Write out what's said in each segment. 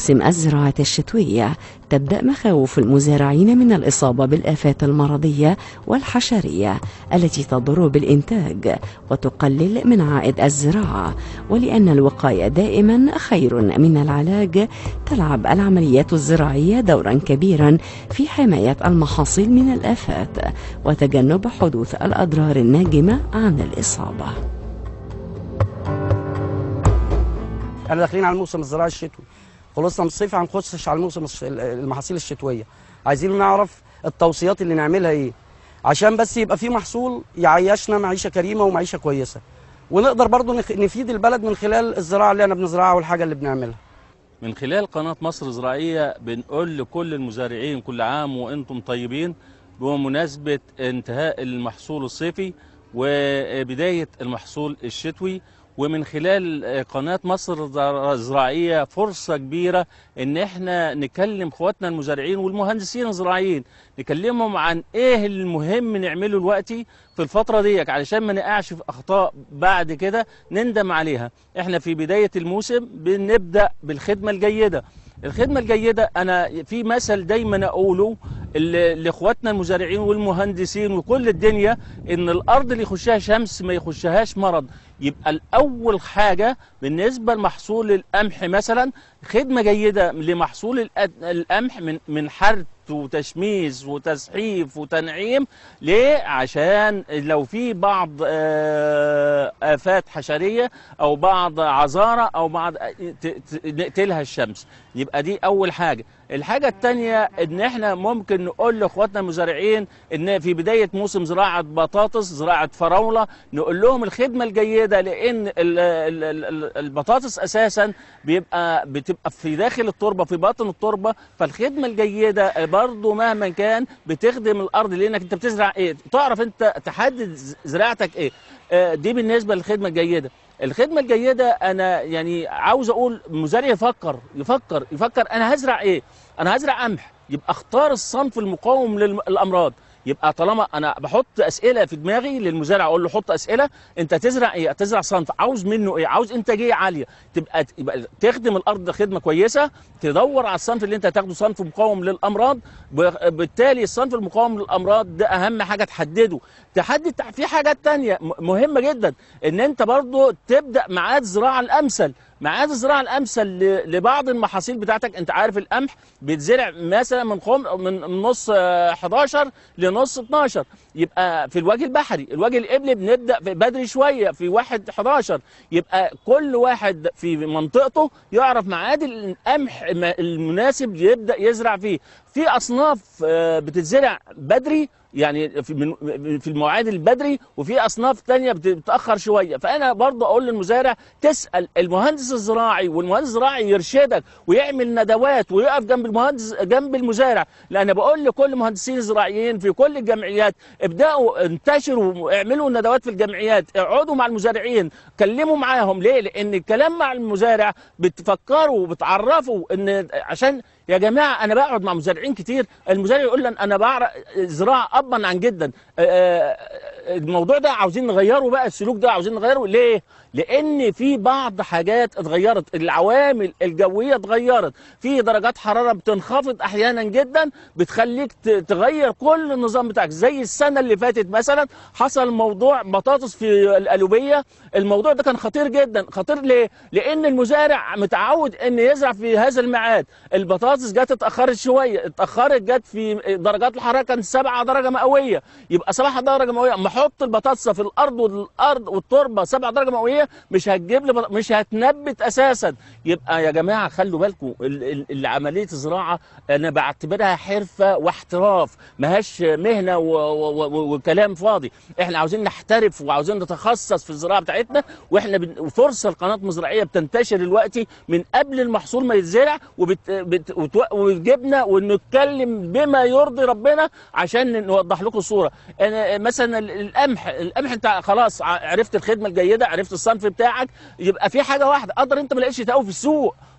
موسم الزراعة الشتوية تبدأ مخاوف المزارعين من الإصابة بالآفات المرضية والحشرية التي تضر بالإنتاج وتقلل من عائد الزراعة ولأن الوقاية دائما خير من العلاج تلعب العمليات الزراعية دورا كبيرا في حماية المحاصيل من الآفات وتجنب حدوث الأضرار الناجمة عن الإصابة احنا داخلين على الموسم الزراعي الشتوي خلصنا من الصيف هنخش على الموسم الش- المحاصيل الشتويه عايزين نعرف التوصيات اللي نعملها ايه عشان بس يبقى في محصول يعيشنا معيشه كريمه ومعيشه كويسه ونقدر برضو نخ- نفيد البلد من خلال الزراعه اللي احنا بنزرعها والحاجه اللي بنعملها من خلال قناة مصر زراعية بنقول لكل المزارعين كل عام وانتم طيبين بمناسبة انتهاء المحصول الصيفي وبداية المحصول الشتوي ومن خلال قناة مصر الزراعية فرصة كبيرة ان احنا نكلم اخواتنا المزارعين والمهندسين الزراعيين نكلمهم عن ايه المهم نعمله دلوقتي في الفترة ديك علشان ما نقعش في اخطاء بعد كده نندم عليها احنا في بداية الموسم بنبدأ بالخدمة الجيدة الخدمة الجيدة أنا في مثل دايما أقوله ل- لإخواتنا المزارعين والمهندسين وكل الدنيا إن الأرض اللي يخشها شمس ما يخشهاش مرض يبقى الأول حاجة بالنسبة لمحصول القمح مثلا خدمة جيدة لمحصول الأ- القمح من من حرث وتشميس وتسحيف وتنعيم ليه؟ عشان لو في بعض آه، آفات حشرية أو بعض عذارة أو بعض ت- ت- نقتلها الشمس يبقى دي أول حاجة الحاجة التانية إن إحنا ممكن نقول لإخواتنا المزارعين إن في بداية موسم زراعة بطاطس زراعة فراولة نقول لهم الخدمة الجيدة لأن ال- ال- ال- ال- البطاطس أساسا بيبقى بتبقى في داخل التربة في باطن التربة فالخدمة الجيدة برضو مهما كان بتخدم الأرض لأنك أنت بتزرع إيه تعرف أنت تحدد ز- زراعتك إيه آه، دي بالنسبة للخدمة الجيدة الخدمة الجيدة أنا يعني عاوز أقول مزارع يفكر يفكر يفكر أنا هزرع إيه أنا هزرع قمح يبقى اختار الصنف المقاوم للأمراض يبقى طالما انا بحط اسئله في دماغي للمزارع اقول له حط اسئله انت تزرع ايه تزرع صنف عاوز منه ايه عاوز انتاجيه عاليه تبقى يبقى تخدم الارض خدمه كويسه تدور على الصنف اللي انت هتاخده صنف مقاوم للامراض ب- بالتالي الصنف المقاوم للامراض ده اهم حاجه تحدده تحدد في حاجات تانية م- مهمه جدا ان انت برضو تبدا ميعاد الزراعه الامثل ميعاد الزراعه الامثل ل- لبعض المحاصيل بتاعتك انت عارف القمح بيتزرع مثلا من خم من من نص آه، 11 لنص 12 يبقى في الوجه البحري الوجه القبلي بنبدا في بدري شويه في 1 11 يبقى كل واحد في منطقته يعرف ميعاد القمح م- المناسب يبدا يزرع فيه في اصناف آه، بتتزرع بدري يعني في من في المواعيد البدري وفي اصناف تانية بت- بتاخر شويه فانا برضه اقول للمزارع تسال المهندس الزراعي والمهندس الزراعي يرشدك ويعمل ندوات ويقف جنب المهندس جنب المزارع لان بقول لكل المهندسين الزراعيين في كل الجمعيات ابداوا انتشروا اعملوا ندوات في الجمعيات اقعدوا مع المزارعين كلموا معاهم ليه لان الكلام مع المزارع بتفكروا وبتعرفوا ان عشان يا جماعه انا بقعد مع مزارعين كتير المزارع يقول لي انا بعرف زراعه ابا عن جدا آه، الموضوع ده عاوزين نغيره بقى السلوك ده عاوزين نغيره ليه لان في بعض حاجات اتغيرت العوامل الجويه اتغيرت في درجات حراره بتنخفض احيانا جدا بتخليك ت- تغير كل النظام بتاعك زي السنه اللي فاتت مثلا حصل موضوع بطاطس في القلوبيه الموضوع ده كان خطير جدا خطير ليه لان المزارع متعود ان يزرع في هذا الميعاد البطاطس جت اتاخرت شويه اتاخرت جت في درجات الحراره كانت 7 درجه مئويه يبقى 7 درجه مئويه اما احط البطاطس في الارض والارض والتربه 7 درجه مئويه مش هتجيب لي بط- مش هتنبت اساسا يبقى يا جماعه خلوا بالكم ال- ال- ال- عمليه الزراعه انا بعتبرها حرفه واحتراف ماهاش مهنه و- و- و- وكلام فاضي احنا عاوزين نحترف وعاوزين نتخصص في الزراعه بتاعتنا واحنا بن- فرصه القناه مزرعيه بتنتشر دلوقتي من قبل المحصول ما يتزرع وبت... بت... وتو- وتجيبنا ونتكلم بما يرضي ربنا عشان نوضح لكم الصوره أنا مثلا ال- القمح القمح انت خلاص ع- عرفت الخدمه الجيده عرفت الصنف بتاعك يبقى في حاجه واحده قدر انت ما لقيتش تقوي في السوق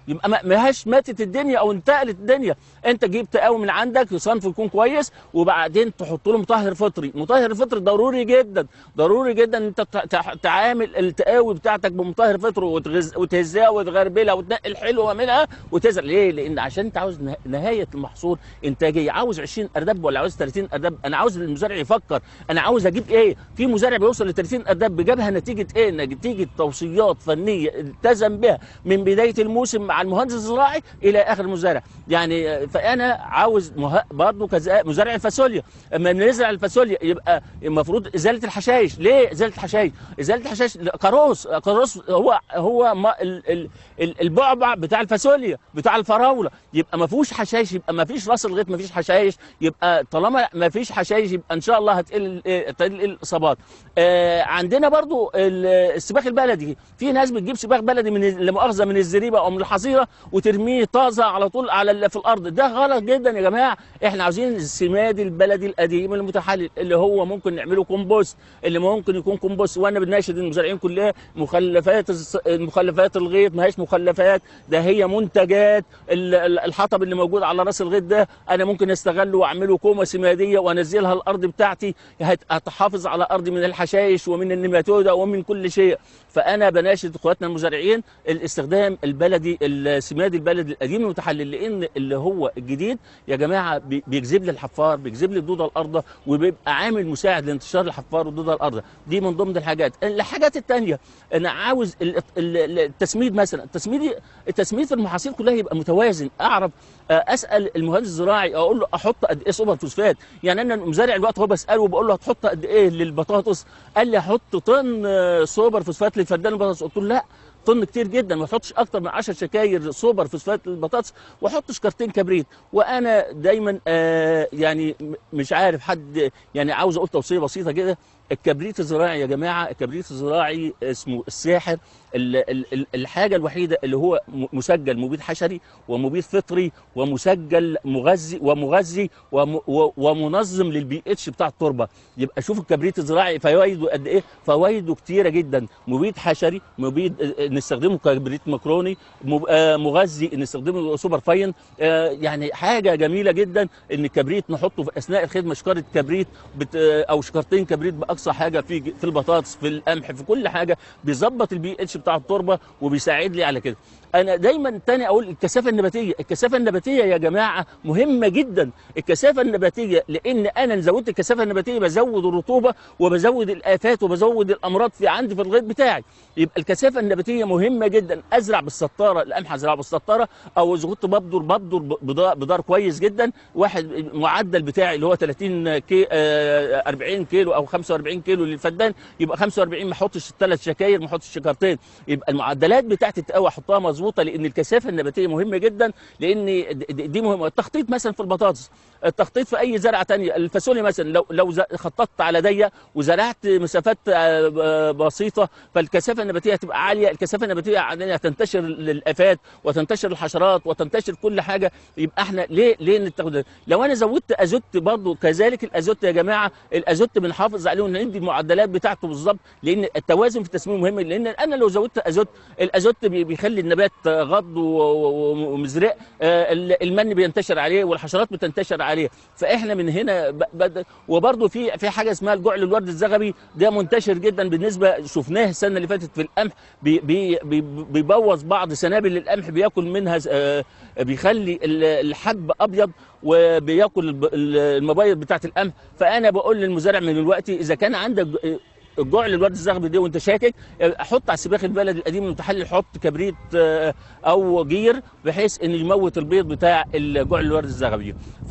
يبقى ما ما هاش ماتت الدنيا او انتقلت الدنيا انت جيب تقاوي من عندك صنف يكون كويس وبعدين تحط له مطهر فطري مطهر فطري ضروري جدا ضروري جدا ان انت تع- تع- تعامل التقاوي بتاعتك بمطهر فطري وتغز- وتهزها وتغربلها وتنقي الحلوه منها وتزرع ليه لان عشان انت عاوز نه- نهايه المحصول انتاجيه عاوز 20 اردب ولا عاوز 30 اردب انا عاوز المزارع يفكر انا عاوز اجيب ايه في مزارع بيوصل ل 30 اردب جابها نتيجه ايه نتيجه توصيات فنيه التزم بها من بدايه الموسم مع المهندس الزراعي الى اخر المزارع يعني آه، فانا عاوز مه... برضه كذا مزارع الفاصوليا اما نزرع الفاصوليا يبقى المفروض ازاله الحشائش ليه ازاله الحشائش ازاله الحشائش لا، كاروس كاروس هو هو ما ال... ال... ال- البعبع بتاع الفاصوليا بتاع الفراوله يبقى ما فيهوش حشائش يبقى ما فيش راس الغيط ما فيش حشائش يبقى طالما ما فيش حشائش يبقى ان شاء الله هتقل ال- تقل الاصابات آه عندنا برضو ال- السباخ البلدي في ناس بتجيب سباخ بلدي من لا مؤاخذه من الزريبه او من الحظيره وترميه طازه على طول على ال- في الارض ده غلط جدا يا جماعه احنا عاوزين السماد البلدي القديم المتحلل اللي هو ممكن نعمله كومبوست اللي ممكن يكون كومبوست وانا بناشد المزارعين كلها مخلفات الس- مخلفات الغيط ما هيش مخلفات ده هي منتجات ال- ال- الحطب اللي موجود على راس الغيط ده انا ممكن استغله واعمله كومه سماديه وانزلها الارض بتاعتي هت- هتحافظ على ارضي من الحشائش ومن النماتوده ومن كل شيء فانا بناشد اخواتنا المزارعين الاستخدام البلدي السمادي البلدي القديم المتحلل لان اللي هو الجديد يا جماعه بي- بيجذب لي الحفار بيجذب لي الدوده الارض وبيبقى عامل مساعد لانتشار الحفار والدوده الارض دي من ضمن الحاجات الحاجات الثانيه انا عاوز ال- ال- ال- التسميد مثلا التسميد التسميد في المحاصيل كلها يبقى متوازن اعرف آه، اسال المهندس الزراعي اقول له احط قد ايه سوبر فوسفات يعني انا مزارع الوقت هو بساله وبقول له هتحط قد ايه للبطاطس قال لي احط طن آه، سوبر فوسفات للفدان البطاطس قلت له لا طن كتير جدا ما احطش اكتر من 10 شكاير سوبر فوسفات للبطاطس واحط شكارتين كبريت وانا دايما آه يعني م- مش عارف حد يعني عاوز اقول توصيه بسيطه كده الكبريت الزراعي يا جماعه الكبريت الزراعي اسمه الساحر ال- ال- ال- الحاجه الوحيده اللي هو م- مسجل مبيد حشري ومبيد فطري ومسجل مغذي ومغذي وم- و- ومنظم للبي اتش بتاع التربه يبقى شوف الكبريت الزراعي فوائده قد ايه فوائده كتيره جدا مبيد حشري مبيد آه، آه، نستخدمه كبريت مكروني مب- آه، مغذي نستخدمه سوبر فاين آه، يعني حاجه جميله جدا ان الكبريت نحطه في اثناء الخدمه شكاره كبريت بت آه، او شكارتين كبريت باقصى حاجه في في البطاطس في القمح في كل حاجه بيظبط البي اتش بتاع التربه وبيساعد لي على كده انا دايما تاني اقول الكثافه النباتيه الكثافه النباتيه يا جماعه مهمه جدا الكثافه النباتيه لان انا زودت الكثافه النباتيه بزود الرطوبه وبزود الافات وبزود الامراض في عندي في الغيط بتاعي يبقى الكثافه النباتيه مهمه جدا ازرع بالسطاره القمح ازرعه بالسطاره او اذا كنت ببدر ببدر بضار, بضار كويس جدا واحد معدل بتاعي اللي هو 30 كي آه 40 كيلو او 45 كيلو للفدان يبقى 45 ما احطش ثلاث شكاير ما احطش شكارتين يبقى المعدلات بتاعت التقوى احطها مظبوطه لان الكثافه النباتيه مهمه جدا لان د- د- دي مهمه التخطيط مثلا في البطاطس التخطيط في اي زرعه تانية الفاصوليا مثلا لو لو ز- خططت على ضيق وزرعت مسافات آه، آه، بسيطه فالكثافه النباتيه هتبقى عاليه الكثافه النباتيه عالية هتنتشر الافات وتنتشر الحشرات وتنتشر كل حاجه يبقى احنا ليه ليه نتاخد لو انا زودت ازوت برضو كذلك الازوت يا جماعه الازوت بنحافظ عليه وندي المعدلات بتاعته بالظبط لان التوازن في التسميم مهم لان انا لو زودت ازوت الازوت بي- بيخلي النبات غض و- و- ومزرق آه، ال- المن بينتشر عليه والحشرات بتنتشر عليه فاحنا من هنا ب- بد- وبرضه في في حاجه اسمها الجعل الورد الزغبي ده منتشر جدا بالنسبه شفناه السنه اللي فاتت في القمح بي بي بي بيبوظ بعض سنابل القمح بياكل منها آه، بيخلي ال- الحب ابيض وبياكل الب- ال- المبايض بتاعت القمح فانا بقول للمزارع من الوقت اذا كان عندك ج- الجوع للورد الزغبي دي وانت شاكك حط على السباخ البلدي القديم المتحلل حط كبريت آه، او جير بحيث ان يموت البيض بتاع الجوع للورد الزغبي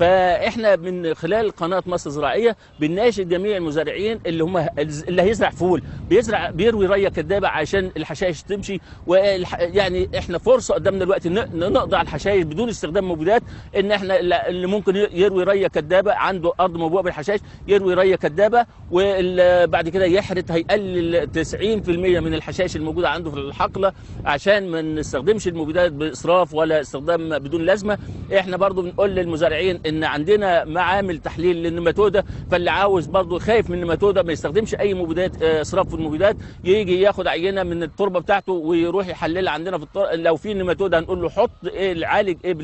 فاحنا من خلال قناه مصر الزراعيه بنناشد جميع المزارعين اللي هم اللي هيزرع فول بيزرع بيروي ريه كدابه عشان الحشائش تمشي والح... يعني احنا فرصه قدامنا دلوقتي ن- نقضي على الحشائش بدون استخدام مبيدات ان احنا اللي ممكن يروي ريه كدابه عنده ارض مبوءه بالحشائش يروي ريه كدابه وبعد كده يحرق المحرث هيقلل 90% من الحشائش الموجوده عنده في الحقله عشان ما نستخدمش المبيدات باسراف ولا استخدام بدون لازمه احنا برضو بنقول للمزارعين ان عندنا معامل تحليل للنماتوده فاللي عاوز برضو خايف من النماتوده ما يستخدمش اي مبيدات آه، اسراف في المبيدات يجي ياخد عينه من التربه بتاعته ويروح يحللها عندنا في التربه لو في نماتوده هنقول له حط ايه عالج ايه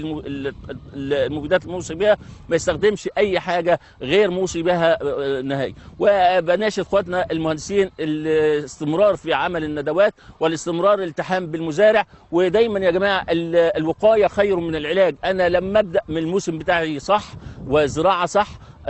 بالمبيدات الموصي بها ما يستخدمش اي حاجه غير موصي بها آه، نهائي وبناشد اخواتنا المهندسين الاستمرار في عمل الندوات والاستمرار الالتحام بالمزارع ودايما يا جماعه ال- الوقايه خير من العلاج انا لما ابدا من الموسم بتاعي صح وزراعه صح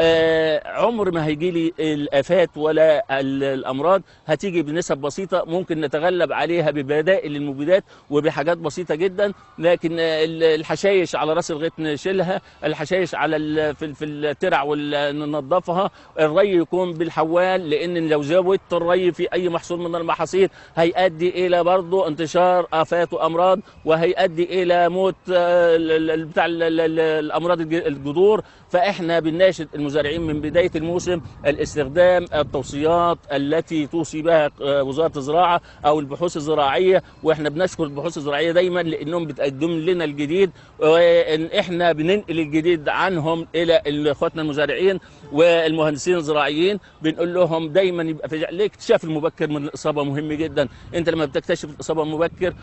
آه، عمر ما هيجي لي الافات ولا ال- الامراض هتيجي بنسب بسيطه ممكن نتغلب عليها ببدائل المبيدات وبحاجات بسيطه جدا لكن آه، ال- الحشايش على راس الغيط نشيلها الحشايش على ال- في في الترع وال- ننظفها الري يكون بالحوال لان لو زودت الري في اي محصول من المحاصيل هيؤدي الى برضه انتشار افات وامراض وهيؤدي الى موت آه، ال- ال- بتاع ال- ال- ال- الامراض الج- الجذور فاحنا بنناشد المزارعين من بدايه الموسم الاستخدام التوصيات التي توصي بها آه، وزاره الزراعه او البحوث الزراعيه واحنا بنشكر البحوث الزراعيه دايما لانهم بتقدم لنا الجديد وان احنا بننقل الجديد عنهم الى اخواتنا المزارعين والمهندسين الزراعيين بنقول لهم دايما يبقى في الاكتشاف المبكر من الاصابه مهم جدا انت لما بتكتشف الاصابه مبكر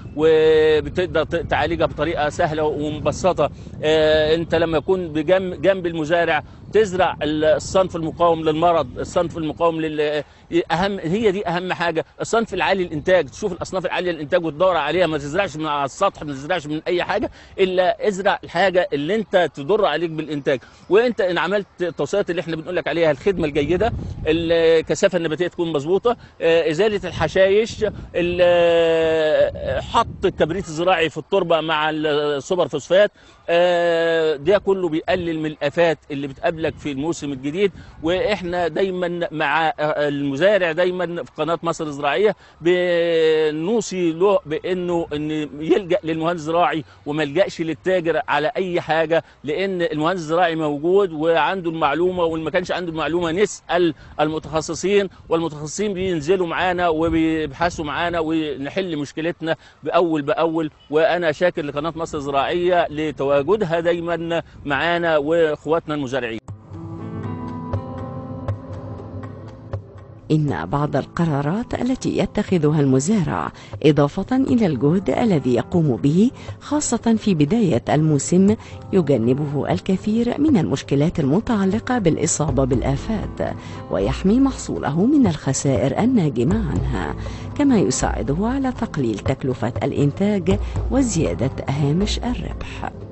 وبتقدر ت- تعالجها بطريقه سهله ومبسطه آه، انت لما يكون بجنب جنب المزارع تزرع الصنف المقاوم للمرض الصنف المقاوم لل اهم هي دي اهم حاجه الصنف العالي الانتاج تشوف الاصناف العاليه الانتاج وتدور عليها ما تزرعش من على السطح ما تزرعش من اي حاجه الا ازرع الحاجه اللي انت تضر عليك بالانتاج وانت ان عملت التوصيات اللي احنا بنقول لك عليها الخدمه الجيده الكثافه النباتيه تكون مظبوطه آه، ازاله الحشائش ال- آه، حط الكبريت الزراعي في التربه مع السوبر فوسفات آه، ده كله بيقلل من الافات اللي بتقابلك في الموسم الجديد واحنا دايما مع آه، المزارع دايما في قناه مصر الزراعيه بنوصي له بانه ان يلجا للمهندس الزراعي وما يلجاش للتاجر على اي حاجه لان المهندس الزراعي موجود وعنده المعلومه واللي ما كانش عنده المعلومه نسال المتخصصين والمتخصصين بينزلوا معانا وبيبحثوا معانا ونحل مشكلتنا باول باول وانا شاكر لقناه مصر الزراعيه لتواجدها دايما معانا واخواتنا المزارعين إن بعض القرارات التي يتخذها المزارع إضافة إلى الجهد الذي يقوم به خاصة في بداية الموسم يجنبه الكثير من المشكلات المتعلقة بالإصابة بالآفات ويحمي محصوله من الخسائر الناجمة عنها كما يساعده على تقليل تكلفة الإنتاج وزيادة هامش الربح